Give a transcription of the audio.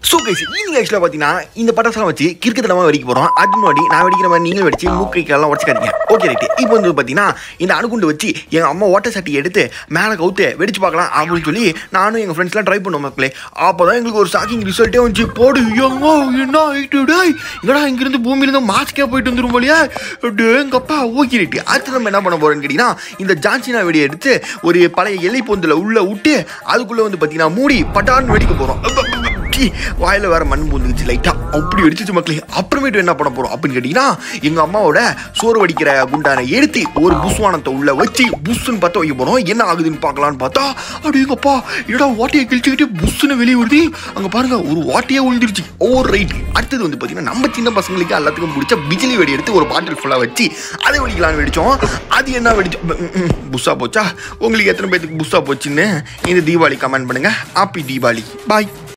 so guys இன்னைக்கு ஆக்சுவலாக பார்த்தீங்கன்னா இந்த பட்டாசுலாம் வச்சு கிறுக்கத்தனமாக வெடிக்க போகிறோம் அது முன்னாடி நான் வெடிக்கிற மாதிரி நீங்களும் வெடிச்சு மூக்கைக்கெல்லாம் உடச்சிக்காதீங்க ஓகே ரைட்டு இப்போ வந்து பார்த்தீங்கன்னா இந்த அணுகுண்டு வச்சு எங்கள் அம்மா ஓட்ட சட்டி எடுத்து மேலே கவுத்து வெடிச்சு பார்க்கலாம் அப்படின்னு சொல்லி நானும் எங்கள் ஃப்ரெண்ட்ஸ்லாம் ட்ரை பண்ணோம் மக்களே அப்போ தான் எங்களுக்கு ஒரு ஷாக்கிங் ரிசல்ட்டே வந்துச்சு போடு எங்கோ என்ன ஆயிட்டு டேய் எங்கடா இங்கிருந்து பூமியிலேருந்து மாஸ்க்கே போயிட்டு வந்துரும் போலியா எங்கப்பா ஓகே ரைட்டு அடுத்து நம்ம என்ன பண்ண போகிறோம்னு கேட்டிங்கன்னா இந்த ஜான்சினா வெடியை எடுத்து ஒரு பழைய எல்லை பொந்தில் உள்ளே விட்டு அதுக்குள்ளே வந்து பார்த்தீங்கன்னா மூடி பட்டான்னு வெடிக்க போகிறோம் ச்சீ, வாயில வேற மண் பூந்துக்குச்சு லைட்டா அப்படி வெடிச்சிச்சு மக்களே அப்புறமேட்டு என்ன பண்ண போறோம் அப்படின்னு கேட்டீங்கன்னா எங்க அம்மாவோட சோறு வடிக்கிற குண்டானை எடுத்து ஒரு புஸ்வானத்தை உள்ள வச்சு புஷ்ன்னு பத்த வைக்க போறோம் என்ன ஆகுதுன்னு பார்க்கலான்னு பார்த்தா அப்படிங்கப்பா இடா வாட்டையை கிழிச்சுக்கிட்டு புஷ்ன்னு வெளியே வருது அங்க பாருங்க ஒரு வாட்டையே விழுந்துருச்சு ஓவர் ரைட் அடுத்தது வந்து பாத்தீங்கன்னா நம்ம சின்ன பசங்களுக்கு எல்லாத்துக்கும் பிடிச்ச பிஜிலி வெடி எடுத்து ஒரு பாட்டில் ஃபுல்லா வச்சு அதை வெடிக்கலாம்னு வெடிச்சோம் அது என்ன வெடிச்சோம் ம், ம், புஷ்ஷா போச்சா உங்களுக்கு எத்தனை பேத்துக்கு புஷ்ஷா போச்சுன்னு இந்த தீபாவளி கமெண்ட் பண்ணுங்க ஹாப்பி தீபாவளி பாய்